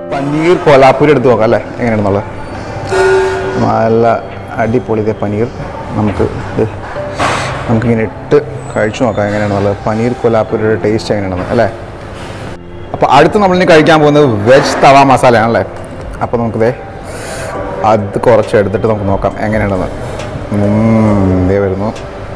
പനീർ കോലാപ്പൂരി എടുത്ത് നോക്കാം അല്ലേ എങ്ങനെയാണെന്നുള്ളത് നല്ല അടിപൊളി ഇതേ പനീർ നമുക്ക് ഇത് നമുക്കിങ്ങനെ ഇട്ട് കഴിച്ചു നോക്കാം എങ്ങനെയാണെന്നുള്ളത് പനീർ കോലാപ്പൂരിയുടെ ടേസ്റ്റ് എങ്ങനെയാണെന്ന് അല്ലേ അപ്പോൾ അടുത്ത് നമ്മളിനി കഴിക്കാൻ പോകുന്നത് വെജ് തവ മസാലയാണല്ലേ അപ്പോൾ നമുക്കിതേ അത് കുറച്ച് എടുത്തിട്ട് നമുക്ക് നോക്കാം എങ്ങനെയാണെന്ന് ഉം, ദേ വരുന്നു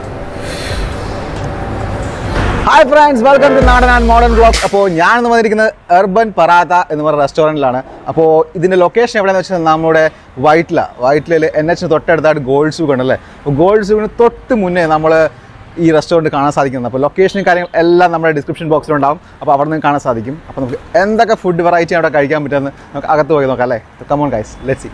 hi friends welcome to Nadan and modern blog അപ്പോൾ ഞാൻ ഇന്ന് വന്നിരിക്കുന്നത് എർബൻ പറാത്ത എന്ന് പറയുന്ന റെസ്റ്റോറൻറ്റിലാണ് അപ്പോൾ ഇതിൻ്റെ ലൊക്കേഷൻ എവിടെയെന്ന് വെച്ചാൽ നമ്മുടെ വൈറ്റില വൈറ്റിലയിൽ എൻ എച്ചിന് തൊട്ടടുത്തായിട്ട് ഗോൾഡ് സൂക്ക് ഉണ്ടല്ലേ അപ്പോൾ ഗോൾഡ് സൂക്കിന് തൊട്ട് മുന്നേ നമ്മൾ ഈ റെസ്റ്റോറൻറ്റ് കാണാൻ സാധിക്കുന്നത് അപ്പോൾ ലൊക്കേഷനും കാര്യങ്ങൾ എല്ലാം നമ്മുടെ ഡിസ്ക്രിപ്ഷൻ ബോക്സിലുണ്ടാവും അപ്പോൾ അവിടെ നിന്ന് കാണാൻ സാധിക്കും അപ്പോൾ നമുക്ക് എന്തൊക്കെ ഫുഡ് വെറൈറ്റി അവിടെ കഴിക്കാൻ പറ്റുമെന്ന് നമുക്ക് അകത്ത് പോയി നോക്കാം അല്ലേ കമോൺ ഗൈസ് ലെറ്റ് സി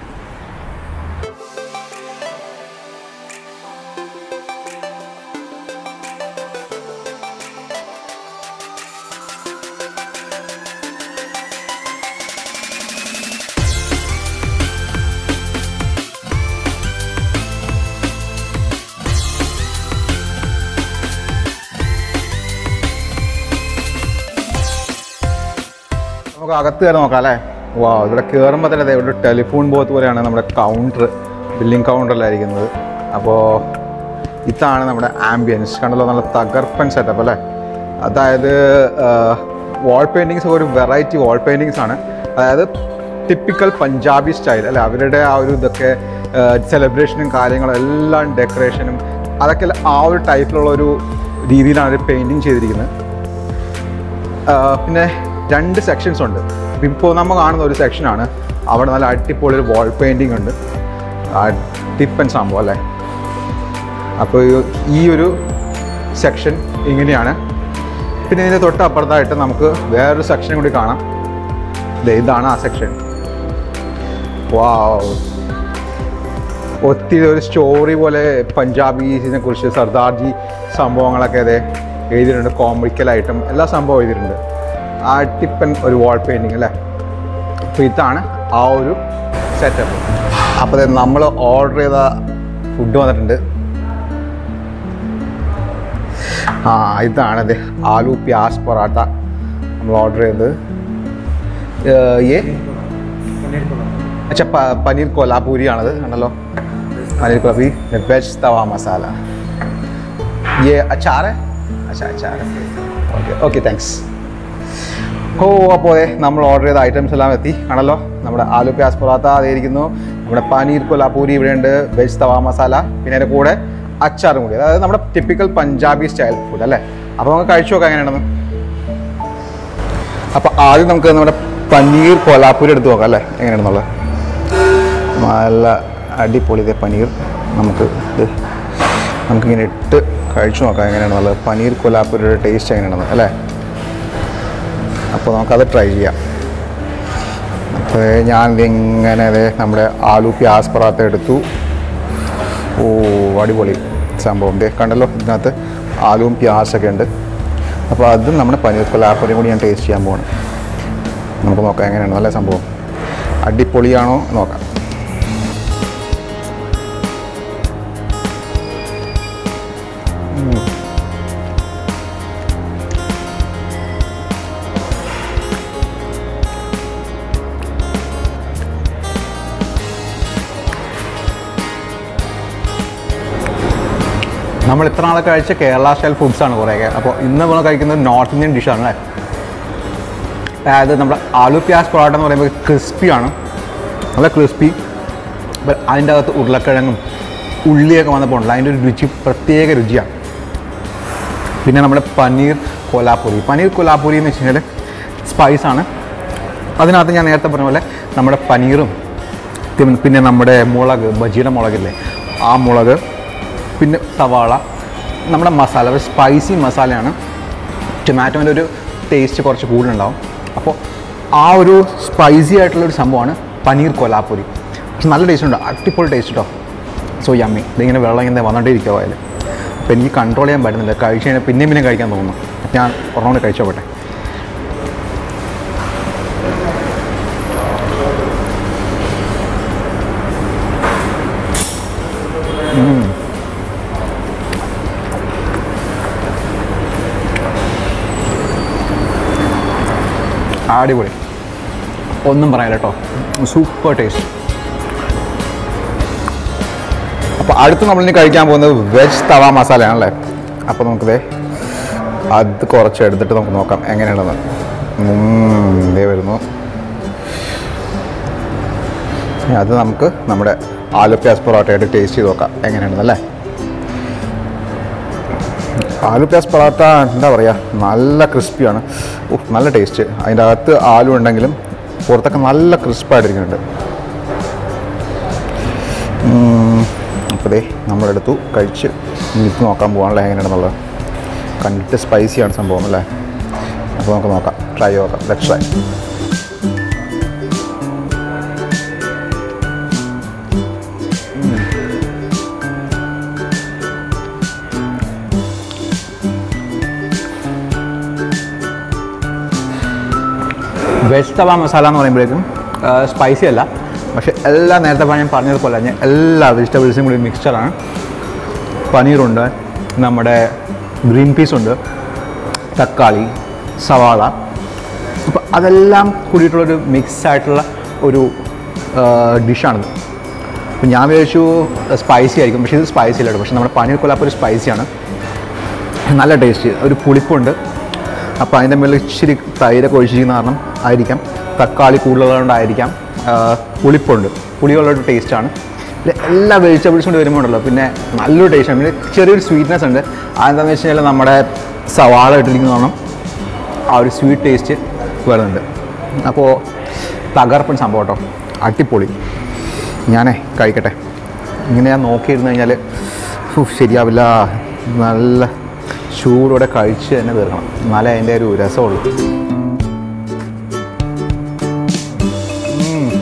നമുക്ക് അകത്ത് കയറി നോക്കാം അല്ലേ വാ ഇവിടെ കയറുമ്പോൾ തന്നെ ദേ ഇവിടെ ടെലിഫോൺ ബോത്ത് പോലെയാണ് നമ്മുടെ കൗണ്ടർ ബില്ലിംഗ് കൗണ്ടറിലായിരിക്കുന്നത് അപ്പോൾ ഇതാണ് നമ്മുടെ ആംബിയൻസ് കണ്ടല്ലോ നല്ല തകർപ്പൻ സെറ്റപ്പ് അല്ലേ അതായത് വാൾ പെയിൻറ്റിങ്സ് ഒരു വെറൈറ്റി വാൾ പെയിൻറ്റിങ്സ് ആണ് അതായത് ടിപ്പിക്കൽ പഞ്ചാബി സ്റ്റൈൽ അല്ലെ അവരുടെ ആ ഒരു ഇതൊക്കെ സെലിബ്രേഷനും കാര്യങ്ങളും എല്ലാം ഡെക്കറേഷനും അതൊക്കെ ആ ഒരു ടൈപ്പിലുള്ള ഒരു രീതിയിലാണ് ഒരു പെയിൻറ്റിങ് ചെയ്തിരിക്കുന്നത് ആ, പിന്നെ രണ്ട് സെക്ഷൻസ് ഉണ്ട് ഇപ്പോൾ നമ്മൾ കാണുന്ന ഒരു സെക്ഷനാണ് അവിടെ നല്ല അടിപൊളി ഒരു വാൾ പെയിൻറ്റിംഗ് ഉണ്ട് ടിപ്പൻ സംഭവം അല്ലേ അപ്പോൾ ഈ ഒരു സെക്ഷൻ ഇങ്ങനെയാണ് പിന്നെ ഇതിൻ്റെ തൊട്ട് അപ്പുറത്തായിട്ട് നമുക്ക് വേറൊരു സെക്ഷൻ കൂടി കാണാം ദേ ഇതാണ് ആ സെക്ഷൻ വാവ് ഒത്തിരി ഒരു സ്റ്റോറി പോലെ പഞ്ചാബീസിനെ കുറിച്ച് സർദാർജി സംഭവങ്ങളൊക്കെ അതെ എഴുതിയിട്ടുണ്ട് കോമിക്കലായിട്ടും എല്ലാ സംഭവം എഴുതിയിട്ടുണ്ട് ആ ടിപ്പൻ ഒരു വാൾ പെയിൻറ്റിങ് അല്ലേ അപ്പോൾ ഇതാണ് ആ ഒരു സെറ്റപ്പ് അപ്പോൾ നമ്മൾ ഓർഡർ ചെയ്ത ഫുഡ് വന്നിട്ടുണ്ട് ആ ഇതാണ് അതെ ആലു പ്യാസ് പൊറാട്ട നമ്മൾ ഓർഡർ ചെയ്തത് ഏഹ്, ये अच्छा प, पनीर कोल्हापुरी ആണത് കണ്ടല്ലോ पनीर कोल्हापुरी वेज तवा मसाला ये अचार है अच्छा अचार है ഓക്കെ ഓക്കെ താങ്ക്സ് ഓ അപ്പോൾ നമ്മൾ ഓർഡർ ചെയ്ത ഐറ്റംസ് എല്ലാം എത്തി ആണല്ലോ നമ്മുടെ ആലു പ്യാസ് പൊറാത്ത അതായിരിക്കുന്നു നമ്മുടെ പനീർ കൊലാപ്പൂരി ഇവിടെയുണ്ട് വെജ് തവ മസാല പിന്നെ അതിൻ്റെ കൂടെ അച്ചാറും കൂടി അതായത് നമ്മുടെ ടിപ്പിക്കൽ പഞ്ചാബി സ്റ്റൈൽ ഫുഡ് അല്ലേ അപ്പോൾ നമുക്ക് കഴിച്ചു നോക്കാം എങ്ങനെയാണെന്ന് അപ്പോൾ ആദ്യം നമുക്ക് നമ്മുടെ പനീർ കൊലാപ്പൂരി എടുത്ത് നോക്കാം അല്ലേ എങ്ങനെയാണെന്നുള്ളത് നല്ല അടിപൊളി ഇതേ പനീർ നമുക്ക് ഇത് നമുക്കിങ്ങനെ ഇട്ട് കഴിച്ചു നോക്കാം എങ്ങനെയാണെന്നുള്ളത് പനീർ കൊലാപ്പൂരിയുടെ ടേസ്റ്റ് എങ്ങനെയാണെന്ന് അല്ലേ അപ്പോൾ നമുക്കത് ട്രൈ ചെയ്യാം അപ്പോൾ ഞാൻ ഇങ്ങനെ അതെ നമ്മുടെ ആലു പ്യാസ് പൊറാത്ത എടുത്തു ഓ അടിപൊളി സംഭവം ദേ കണ്ടല്ലോ ഇതിനകത്ത് ആലുവും പ്യാസൊക്കെ ഉണ്ട് അപ്പോൾ അതും നമ്മുടെ പനീർ കൊലാപ്പൂരിയും കൂടി ഞാൻ ടേസ്റ്റ് ചെയ്യാൻ പോവാണ് നമുക്ക് നോക്കാം എങ്ങനെയാണ് നല്ല സംഭവം അടിപൊളിയാണോ നോക്കാം നമ്മൾ ഇത്ര നാളെ കഴിച്ച കേരള സ്റ്റൈൽ ഫുഡ്സ് ആണ് കുറേയൊക്കെ അപ്പോൾ ഇന്ന് നമ്മൾ കഴിക്കുന്നത് നോർത്ത് ഇന്ത്യൻ ഡിഷാണ് അല്ലേ അതായത് നമ്മുടെ ആലു പ്യാസ് പൊറോട്ട എന്ന് പറയുമ്പോൾ ക്രിസ്പിയാണ് നല്ല ക്രിസ്പി അതിൻ്റെ അകത്ത് ഉരുളക്കിഴങ്ങും ഉള്ളിയൊക്കെ വന്നപ്പോൾ ഉണ്ടല്ലോ അതിൻ്റെ ഒരു രുചി പ്രത്യേക രുചിയാണ് പിന്നെ നമ്മുടെ പനീർ കൊലാപ്പൂരി പനീർ കൊലാപ്പൂരി എന്ന് വെച്ച് കഴിഞ്ഞാൽ സ്പൈസാണ് അതിനകത്ത് ഞാൻ നേരത്തെ പറഞ്ഞ പോലെ നമ്മുടെ പനീറും പിന്നെ- പിന്നെ നമ്മുടെ മുളക് ബജിയുടെ മുളകില്ലേ ആ മുളക് പിന്നെ സവാള നമ്മുടെ മസാല ഒരു സ്പൈസി മസാലയാണ് ടൊമാറ്റോൻ്റെ ഒരു ടേസ്റ്റ് കുറച്ച് കൂടുതലുണ്ടാവും അപ്പോൾ ആ ഒരു സ്പൈസി ആയിട്ടുള്ളൊരു സംഭവമാണ് പനീർ കൊലാപ്പൂരി പക്ഷെ നല്ല ടേസ്റ്റ് ഉണ്ട് അടിപൊളി ടേസ്റ്റ് കേട്ടോ സോ യമ്മി ഇതിങ്ങനെ വെള്ളം ഇങ്ങനെ വന്നുകൊണ്ടേ ഇരിക്കുക അതിൽ അപ്പോൾ എനിക്ക് കൺട്രോൾ ചെയ്യാൻ പറ്റുന്നില്ല കഴിച്ച് കഴിഞ്ഞാൽ പിന്നെയും പിന്നെയും കഴിക്കാൻ തോന്നുന്നു ഞാൻ ഒരെണ്ണം കൂടി കഴിച്ചോട്ടെ അടിപൊളി ഒന്നും പറയാനില്ല കേട്ടോ സൂപ്പർ ടേസ്റ്റ് അപ്പോൾ അടുത്ത് നമ്മളിനി കഴിക്കാൻ പോകുന്നത് വെജ് തവ മസാലയാണല്ലേ അപ്പോൾ നമുക്കിതേ അത് കുറച്ച് എടുത്തിട്ട് നമുക്ക് നോക്കാം എങ്ങനെയാണെന്ന് ഉം, ഇതേ വരുന്നു ഇനി അത് നമുക്ക് നമ്മുടെ ആലു പ്യാസ് പൊറോട്ടയായിട്ട് ടേസ്റ്റ് ചെയ്ത് നോക്കാം എങ്ങനെയാണെന്നല്ലേ ആലു പ്യാസ് പൊറോട്ട എന്താ പറയുക നല്ല ക്രിസ്പിയാണ് ഉഫ്, നല്ല ടേസ്റ്റ് അതിൻ്റെ അകത്ത് ആലു ഉണ്ടെങ്കിലും പുറത്തൊക്കെ നല്ല ക്രിസ്പായിട്ടിരിക്കുന്നുണ്ട് അപ്പോൾ ദേ നമ്മളെടുത്തു കഴിച്ച് ഇനിയിപ്പോൾ നോക്കാൻ പോകാണല്ലോ എങ്ങനെയാണെന്നുള്ളത് കണ്ടിട്ട് സ്പൈസിയാണ് സംഭവം അല്ലേ അപ്പോൾ നമുക്ക് നോക്കാം ട്രൈ നോക്കാം let try veg tawa masala എന്ന് പറയുമ്പോഴേക്കും സ്പൈസി അല്ല പക്ഷെ എല്ലാ നേരത്തെ ഞാൻ പറഞ്ഞതുപോലെ തന്നെ എല്ലാ വെജിറ്റബിൾസും കൂടി മിക്സ്ചറാണ് പനീറുണ്ട് നമ്മുടെ ഗ്രീൻ പീസ് ഉണ്ട് തക്കാളി സവാള അപ്പോൾ അതെല്ലാം കൂടിയിട്ടുള്ളൊരു മിക്സ് ആയിട്ടുള്ള ഒരു ഡിഷാണിത് അപ്പോൾ ഞാൻ വിചാരിച്ചു സ്പൈസി ആയിരിക്കും പക്ഷേ ഇത് സ്പൈസി അല്ല കേട്ടോ. പക്ഷേ നമ്മുടെ പനീർ കൊലാപ്പ് ഒരു സ്പൈസിയാണ് നല്ല ടേസ്റ്റ് ഒരു പുളിപ്പുണ്ട് അപ്പോൾ അതിൻ്റെ മേളിൽ ഇച്ചിരി തൈരൊക്കെ ഒഴിച്ചിരിക്കുന്ന കാരണം ആയിരിക്കാം തക്കാളി കൂടുതലുള്ളതുകൊണ്ടായിരിക്കാം ആ, പുളിപ്പുണ്ട് പുളിയുള്ളൊരു ടേസ്റ്റാണ് പിന്നെ എല്ലാ വെജിറ്റബിൾസും കൊണ്ട് വരുമ്പോൾ ഉണ്ടല്ലോ പിന്നെ നല്ലൊരു ടേസ്റ്റാണ് പിന്നെ ചെറിയൊരു സ്വീറ്റ്നെസ് ഉണ്ട് അതെന്താണെന്ന് വെച്ച് കഴിഞ്ഞാൽ നമ്മുടെ സവാള ഇട്ടിരിക്കുന്ന കാരണം ആ ഒരു സ്വീറ്റ് ടേസ്റ്റ് വരുന്നുണ്ട് അപ്പോൾ തകർപ്പൻ സംഭവം കേട്ടോ അടിപൊളി ഞാനേ കഴിക്കട്ടെ ഇങ്ങനെ ഞാൻ നോക്കിയിരുന്നു കഴിഞ്ഞാൽ ഉഫ്, ശരിയാവില്ല നല്ല ചൂടോടെ കഴിച്ച് തന്നെ തീർക്കണം എന്നാലേ അതിൻ്റെ ഒരു രസമുള്ളൂ ഉം.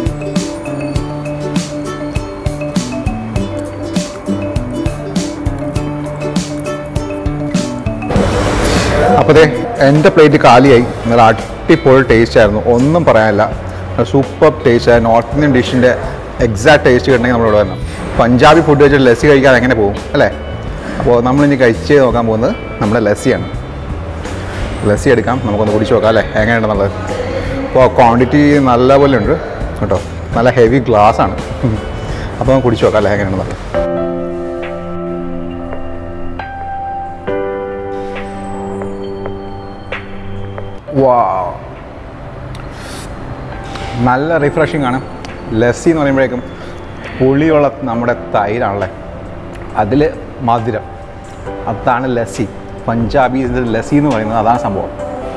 അപ്പോൾ ദേ എൻ്റെ പ്ലേറ്റ് കാലിയായി നല്ല അടിപൊളി ടേസ്റ്റ് ആയിരുന്നു ഒന്നും പറയാനില്ല സൂപ്പർ ടേസ്റ്റ് ആയിരുന്നു നോർത്ത് ഇന്ത്യൻ ഡിഷിൻ്റെ എക്സാക്ട് ടേസ്റ്റ് കിട്ടണമെങ്കിൽ നമ്മളിവിടെ വരണം പഞ്ചാബി ഫുഡ് വെച്ചിട്ട് ലസ്സി കഴിക്കാതെ എങ്ങനെ പോകും അല്ലേ അപ്പോൾ നമ്മളിനി കഴിച്ച് നോക്കാൻ പോകുന്നത് നമ്മുടെ ലസ്സിയാണ് ലസ്സി എടുക്കാം നമുക്കൊന്ന് കുടിച്ച് നോക്കാം അല്ലേ എങ്ങനെയുണ്ടെന്നുള്ളത് അപ്പോൾ ക്വാണ്ടിറ്റി നല്ല പോലെ ഉണ്ട് കേട്ടോ നല്ല ഹെവി ഗ്ലാസ് ആണ് അപ്പോൾ നമുക്ക് കുടിച്ച് നോക്കാം അല്ലേ എങ്ങനെയുണ്ടെന്നുള്ളത് വാ നല്ല റിഫ്രഷിംഗ് ആണ് ലസ്സി എന്ന് പറയുമ്പോഴേക്കും പുളിയുള്ള നമ്മുടെ തൈരാണല്ലേ അതിൽ മധുരം അതാണ് ലസ്സി പഞ്ചാബി ലസ്സി എന്ന് പറയുന്നത് അതാണ് സംഭവം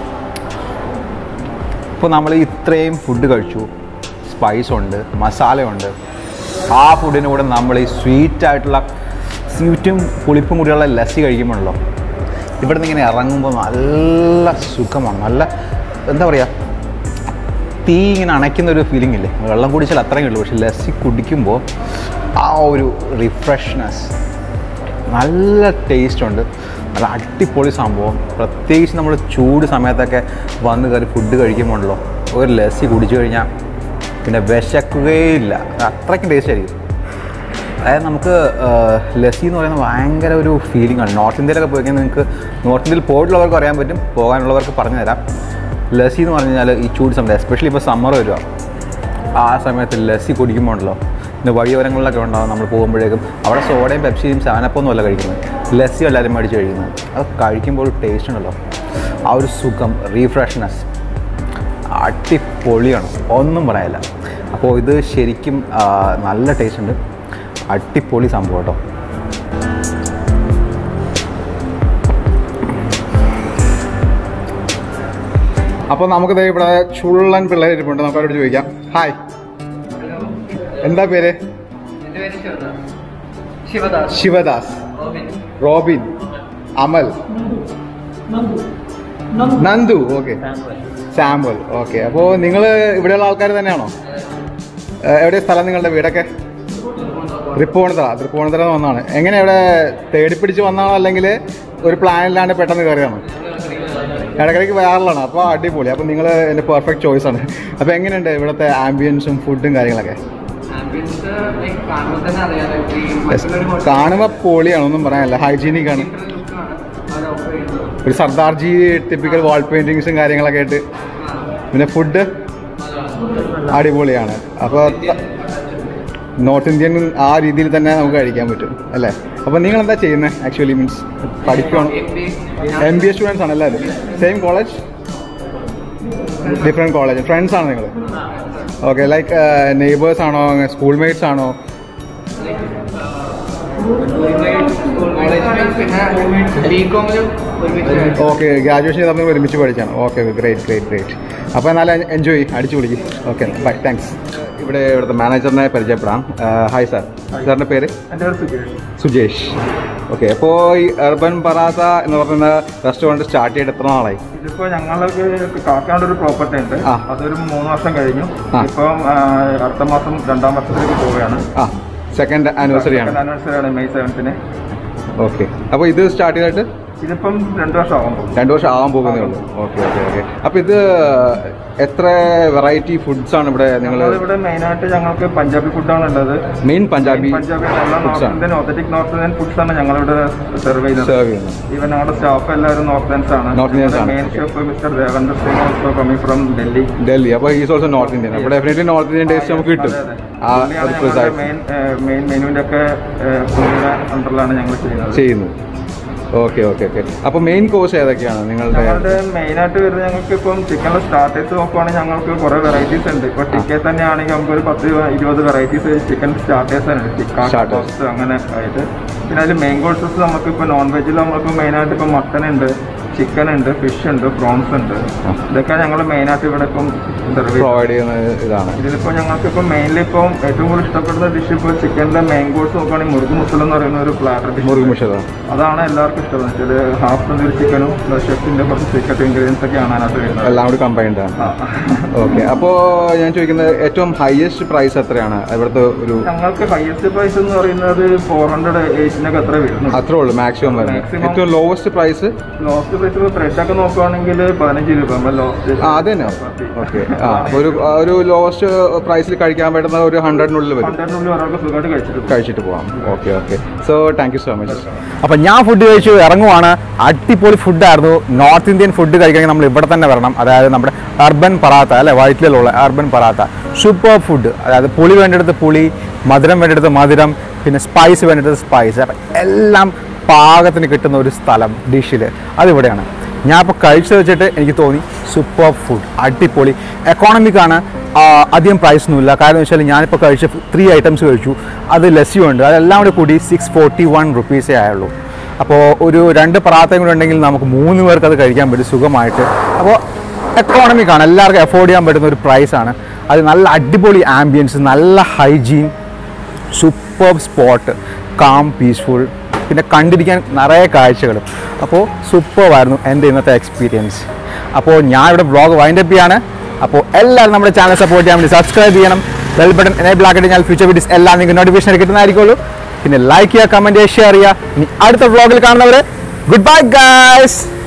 ഇപ്പോൾ നമ്മൾ ഇത്രയും ഫുഡ് കഴിച്ചു സ്പൈസ് ഉണ്ട് മസാല ഉണ്ട് ആ ഫുഡിൻ്റെ കൂടെ നമ്മൾ ഈ സ്വീറ്റ് ആയിട്ടുള്ള സ്വീറ്റും പുളിപ്പും കൂടിയുള്ള ലസ്സി കഴിക്കുമ്പോഴല്ലോ ഇവിടെ നിന്ന് ഇങ്ങനെ ഇറങ്ങുമ്പോൾ നല്ല സുഖമാണ് നല്ല എന്താ പറയുക തീ ഇങ്ങനെ അണയ്ക്കുന്ന ഒരു ഫീലിംഗ് ഇല്ലേ വെള്ളം കുടിച്ചാൽ അത്രയും ഉള്ളൂ പക്ഷെ ലസ്സി കുടിക്കുമ്പോൾ ആ ഒരു റിഫ്രഷ്നെസ് നല്ല ടേസ്റ്റ് ഉണ്ട് നല്ല അടിപൊളി സംഭവം പ്രത്യേകിച്ച് നമ്മൾ ചൂട് സമയത്തൊക്കെ വന്ന് കയറി ഫുഡ് കഴിക്കുമ്പോഴല്ലോ ഒരു ലസ്സി കുടിച്ചു കഴിഞ്ഞാൽ പിന്നെ വിശക്കുകയില്ല അത്രയ്ക്കും ടേസ്റ്റ് ആയിരിക്കും അതായത് നമുക്ക് ആ, ലസ്സി എന്ന് പറയുന്നത് ഭയങ്കര ഒരു ഫീലിംഗ് ആണ് നോർത്ത് ഇന്ത്യയിലൊക്കെ പോയി കഴിഞ്ഞാൽ നിങ്ങൾക്ക് നോർത്ത് ഇന്ത്യയിൽ പോയിട്ടുള്ളവർക്ക് അറിയാൻ പറ്റും പോകാനുള്ളവർക്ക് പറഞ്ഞു തരാം ലസ്സി എന്ന് പറഞ്ഞു കഴിഞ്ഞാൽ ഈ ചൂട് സമയത്ത് എസ്പെഷ്യലി ഇപ്പോൾ സമ്മർ വരിക ആ സമയത്ത് ലസ്സി കുടിക്കുമ്പോഴല്ലോ പിന്നെ വഴിയോരങ്ങളിലൊക്കെ ഉണ്ടാവും നമ്മൾ പോകുമ്പോഴേക്കും അവിടെ സോഡയും പെപ്സിയും സാനപ്പൊന്നും അല്ല കഴിക്കുന്നത് ലസ്സി എല്ലാവരും മേടിച്ച് കഴിക്കുന്നത് അത് കഴിക്കുമ്പോൾ ഒരു ടേസ്റ്റ് ഉണ്ടല്ലോ ആ ഒരു സുഖം റീഫ്രഷ്നെസ് അടിപൊളിയാണ് ഒന്നും പറയാനില്ല അപ്പോൾ ഇത് ശരിക്കും ആ, നല്ല ടേസ്റ്റ് ഉണ്ട് അടിപൊളി സംഭവം കേട്ടോ അപ്പോൾ നമുക്ക് ദേ ഇവിടെ ചുള്ളൻ പിള്ളേർ ഇരിപ്പുണ്ട് നമുക്ക് അവരോട് ചോദിക്കാം ഹായ് എന്താ പേര് എന്റെ പേര് Shivadas Shivadas Shivadas Robin Robin Amal Nandu okay sample okay അപ്പോൾ നിങ്ങൾ ഇവിടെയുള്ള ആൾക്കാർ തന്നെയാണോ ഏഹ് എവിടെ സ്ഥലം നിങ്ങളുടെ വീടൊക്കെ തൃപ്പൂണിത്തറ തൃപ്പൂണിത്തറ വന്നാണ് എങ്ങനെ ഇവിടെ തേടിപ്പിടിച്ച് വന്നാണോ അല്ലെങ്കിൽ ഒരു പ്ലാൻ ഇല്ലാണ്ട് പെട്ടെന്ന് കയറിയാണോ ഇടയ്ക്കിടയ്ക്ക് വരാറുള്ളതാണ് അപ്പോൾ അടിപൊളി അപ്പോൾ നിങ്ങൾ എൻ്റെ പെർഫെക്റ്റ് ചോയ്സ് ആണ് അപ്പോൾ എങ്ങനെയുണ്ട് ഇവിടുത്തെ ആംബിയൻസും ഫുഡും കാര്യങ്ങളൊക്കെ ആംബിയൻസ് ലൈക്ക് കാണുമ്പോൾ തന്നെ അറിയാം like ഈ Yes. മറ്റുള്ളൊരു hotel കാണുമ്പോൾ പൊളിയാണ് ഒന്നും പറയാനില്ല ഹൈജീനിക് ആണ് different look ആണ് അവർ offer ചെയ്യുന്നത്. ഒരു സർദാർജി ടിപ്പിക്കൽ വാൾ പെയിന്റിങ്സും കാര്യങ്ങളൊക്കെ ആയിട്ട് ആ. പിന്നെ ഫുഡ് അടിപൊളിയാണ് അപ്പോൾ നോർത്ത് ഇന്ത്യൻ ആ രീതിയിൽ തന്നെ നമുക്ക് കഴിക്കാൻ പറ്റും അല്ലേ അപ്പോൾ നിങ്ങൾ എന്താ ചെയ്യുന്നത് ആക്ച്വലി മീൻസ് പഠിക്കുകയാണ് എം ബി എ സ്റ്റുഡൻസ് ആണ് എല്ലാവരും same college different college friends ആണ് നിങ്ങൾ ഓക്കെ ലൈക്ക് നെയ്ബേഴ്സ് ആണോ സ്കൂൾ മേറ്റ്സ് ആണോ ബികോമിലും ഒരുമിച്ച് ഓക്കെ ഗ്രാജുവേഷൻ തമ്മിൽ ഒരുമിച്ച് പഠിച്ചാണ് ഓക്കെ ഗ്രേറ്റ് ഗ്രേറ്റ് ഗ്രേറ്റ് അപ്പോൾ എന്നാൽ എൻജോയ് അടിച്ചു വിളിക്കും ഓക്കെ ബൈ താങ്ക്സ് ഇവിടെ ഇവിടുത്തെ മാനേജറിനെ പരിചയപ്പെടാം ഹായ് സാർ സാറിൻ്റെ പേര് എൻ്റെ പേര് സുജേഷ് സുജേഷ് ഓക്കെ അപ്പോൾ ഈ അർബൻ പറാത്ത എന്ന് പറയുന്ന റെസ്റ്റോറൻറ്റ് സ്റ്റാർട്ട് ചെയ്തിട്ട് എത്ര നാളായി ഇതിപ്പോ ഞങ്ങൾക്ക് കാക്കാണ്ട് ഒരു പ്രോപ്പർട്ടി ഉണ്ട് ആ. അതൊരു മൂന്ന് വർഷം കഴിഞ്ഞു ആ. ഇപ്പം ആ, അടുത്ത മാസം രണ്ടാം വർഷത്തിലേക്ക് പോവുകയാണ് ആ സെക്കൻഡ് ആനിവേഴ്സറി ആണ് ആനിവേഴ്സറി ആണ് മെയ് സെവൻത്തിന് ഓക്കെ അപ്പോൾ ഇത് സ്റ്റാർട്ട് ചെയ്തിട്ട് ഇതിപ്പം രണ്ട് വർഷം ആകുമ്പോൾ രണ്ട് വർഷം ആവാൻ പോകുന്നേ ഉള്ളൂ ഓക്കെ ഓക്കെ ഓക്കെ അപ്പോൾ ഇത് എത്ര വെറൈറ്റി ഫുഡ്സ് ആണ് ഇവിടെ നിങ്ങൾ ഇവിടെ മെയിൻ ആയിട്ട് ഞങ്ങൾക്ക് പഞ്ചാബി ഫുഡാണ് ഉള്ളത് മെയിൻ പഞ്ചാബി പഞ്ചാബി എല്ലാ ഫുഡ്സ് നോർത്ത് ആണ് Indian authentic north Indian foods ആണ് ഞങ്ങളിവിടെ സെർവ് ചെയ്യുന്നത് സെർവ് ചെയ്യുന്നത് ഈവൻ ഞങ്ങളുടെ സ്റ്റാഫ് എല്ലാവരും നോർത്ത് ഇന്ത്യൻസ് ആണ് North Indians ആണ്, main okay. Chef mister Devendra Singh also coming from Delhi Delhi അപ്പോൾ ഈസ് ഓൾസോ നോർത്ത് ഇന്ത്യൻ അപ്പോൾ ഡെഫിനറ്റ്ലി നോർത്ത് ഇന്ത്യൻ ടേസ്റ്റ് നമുക്ക് കിട്ടും ആ ഒരു പ്രിസൈസ് മെയിൻ മെയിൻ മെനുവിന്റെ ഒക്കെ പുള്ളിയുടെ അണ്ടറിലാണ് ഞങ്ങൾ ചെയ്യുന്നത് ചെയ്യുന്നത് ഓക്കെ ഓക്കെ ഓക്കെ അപ്പോൾ മെയിൻ കോഴ്സ് ഏതൊക്കെയാണ് നിങ്ങളുടെ ഞങ്ങളുടെ മെയിൻ ആയിട്ട് വരുന്നത് ഞങ്ങൾക്ക് ഇപ്പം ചിക്കനിലെ സ്റ്റാർട്ടേഴ്സ് നോക്കുവാണെങ്കിൽ ഞങ്ങൾക്ക് കുറെ വെറൈറ്റീസ് ഉണ്ട് ഇപ്പൊ ടിക്കറ്റ് തന്നെ ആണെങ്കിൽ നമുക്ക് ഒരു പത്ത് ഇരുപത് വെറൈറ്റീസ് ചിക്കൻ സ്റ്റാർട്ടേഴ്സ് ഉണ്ട് ടിക്ക Starters. ടോസ്റ്റ് അങ്ങനെ ആയിട്ട് പിന്നെ അതിൽ മെയിൻ കോഴ്സസ് നമുക്ക് ഇപ്പൊ നോൺ വെജിൽ നമുക്ക് മെയിൻ ആയിട്ട് ഇപ്പൊ മട്ടൺ ഉണ്ട് ചിക്കൻ ഉണ്ട് ഫിഷ് ഉണ്ട് പ്രോൺസ് ഉണ്ട് ഇതൊക്കെ ഞങ്ങൾ മെയിൻ ആയിട്ട് ഇവിടെ ഇപ്പം സെർവ് ചെയ്യുന്നത് പ്രൊവൈഡ് ചെയ്യുന്ന ഇതാണ് ഇതിലിപ്പോ ഞങ്ങൾക്ക് ഇപ്പൊ മെയിൻലി ഇപ്പം ഏറ്റവും കൂടുതൽ ഇഷ്ടപ്പെടുന്ന ഡിഷ് ഇപ്പോൾ ചിക്കനിലെ മെയിൻ കോഴ്സ് നോക്കുകയാണെങ്കിൽ മുറുക് മുസൽ എന്ന് പറയുന്ന ഒരു പ്ലാറ്റർ ഡിഷ് മുറുക് മുഷത അതാണ് എല്ലാവർക്കും ഇഷ്ടം വെച്ചാൽ ഹാഫ് തന്തൂരി ചിക്കനും ഷെഫിന്റെ കുറച്ച് സീക്രട്ട് ഇൻഗ്രീഡിയൻസ് ഒക്കെയാണ് അതിനകത്ത് വരുന്നത് എല്ലാം കൂടി കമ്പൈൻഡ് ആണ് ആ. ഓക്കെ അപ്പോൾ ഞാൻ ചോദിക്കുന്നത് ഏറ്റവും ഹയസ്റ്റ് പ്രൈസ് എത്രയാണ് ഇവിടുത്തെ ഒരു ഞങ്ങൾക്ക് ഹയസ്റ്റ് പ്രൈസ് എന്ന് പറയുന്നത് ഫോർ ഹൺഡ്രഡ് എയ്റ്റിനൊക്കെ എത്ര വരുന്നു അത്രേ ഉള്ളൂ മാക്സിമം വരുന്നത് Maximum. ഏറ്റവും ലോവസ്റ്റ് പ്രൈസ് ലോസ്റ്റ് പ്രൈസ് ഇപ്പോൾ ബ്രെഡ് ഒക്കെ നോക്കുവാണെങ്കിൽ പതിനഞ്ച് രൂപ ലോസ്റ്റ് ആ അത് തന്നെ ഓക്കെ ആ അപ്പൊ ഒരു ആ, ഒരു ലോവസ്റ്റ് പ്രൈസിൽ കഴിക്കാൻ പറ്റുന്ന ഒരു ഹൺഡ്രഡിനുള്ളിൽ വരും ഹൺഡ്രഡിനുള്ളിൽ ഒരാൾക്ക് സുഖമായിട്ട് കഴിച്ചിട്ട് കഴിച്ചിട്ട് പോകാം okay okay so thank you so much അപ്പം ഞാൻ ഫുഡ് കഴിച്ചു ഇറങ്ങുവാണ് അടിപൊളി ഫുഡായിരുന്നു നോർത്ത് ഇന്ത്യൻ ഫുഡ് കഴിക്കണമെങ്കിൽ നമ്മൾ ഇവിടെ തന്നെ വരണം അതായത് നമ്മുടെ അർബൻ പറാത്ത അല്ലെ വൈറ്റിലുള്ള അർബൻ പറാത്ത സൂപ്പർ ഫുഡ് അതായത് പുളി വേണ്ടിടത്ത് പുളി മധുരം വേണ്ടിടത്ത് മധുരം പിന്നെ സ്പൈസ് വേണ്ടിടത്ത് സ്പൈസ് അപ്പം എല്ലാം പാകത്തിന് കിട്ടുന്ന ഒരു സ്ഥലം ഡിഷിൽ അതിവിടെയാണ് ഞാൻ ഇപ്പോൾ കഴിച്ചു വെച്ചിട്ട് എനിക്ക് തോന്നി സൂപ്പർ ഫുഡ് അടിപൊളി എക്കോണമിക് ആണ് ആ, അധികം പ്രൈസ് ഒന്നുമില്ല കാരണം വെച്ചാൽ ഞാനിപ്പോൾ കഴിച്ച ത്രീ ഐറ്റംസ് കഴിച്ചു അത് ലസ്സിയുണ്ട് അതെല്ലാം കൂടി കൂടി സിക്സ് ഫോർട്ടി വൺ റുപ്പീസേ ആയുള്ളൂ അപ്പോൾ ഒരു രണ്ട് പറാത്തയും കൂടെ ഉണ്ടെങ്കിൽ നമുക്ക് മൂന്ന് പേർക്ക് അത് കഴിക്കാൻ പറ്റും സുഖമായിട്ട് അപ്പോൾ എക്കോണമിക് ആണ് എല്ലാവർക്കും അഫോർഡ് ചെയ്യാൻ പറ്റുന്ന ഒരു പ്രൈസാണ് അത് നല്ല അടിപൊളി ആംബിയൻസ് നല്ല hygiene super spot calm peaceful പിന്നെ കണ്ടിരിക്കാൻ നിറയെ കാഴ്ചകളും അപ്പോൾ സൂപ്പറായിരുന്നു എൻ്റെ ഇന്നത്തെ എക്സ്പീരിയൻസ് അപ്പോൾ ഞാൻ ഇവിടെ വ്ളോഗ് വൈൻഡപ്പ് ചെയ്യാണ് അപ്പോൾ എല്ലാവരും നമ്മുടെ ചാനൽ സപ്പോർട്ട് ചെയ്യാൻ വേണ്ടി സബ്സ്ക്രൈബ് ചെയ്യണം ബെൽ ബട്ടൺ എനേബിൾ ആക്കിയിട്ട് ഞാൻ ഫ്യൂച്ചർ വീഡിയോസ് എല്ലാം നിങ്ങൾക്ക് നോട്ടിഫിക്കേഷൻ കിട്ടുന്നതായിരിക്കുള്ളൂ പിന്നെ ലൈക്ക് ചെയ്യുക കമൻറ്റ് ചെയ്യുക ഷെയർ ചെയ്യുക ഇനി അടുത്ത വ്ളോഗിൽ കാണുന്നവരെ ഗുഡ് ബൈ ഗായ്സ്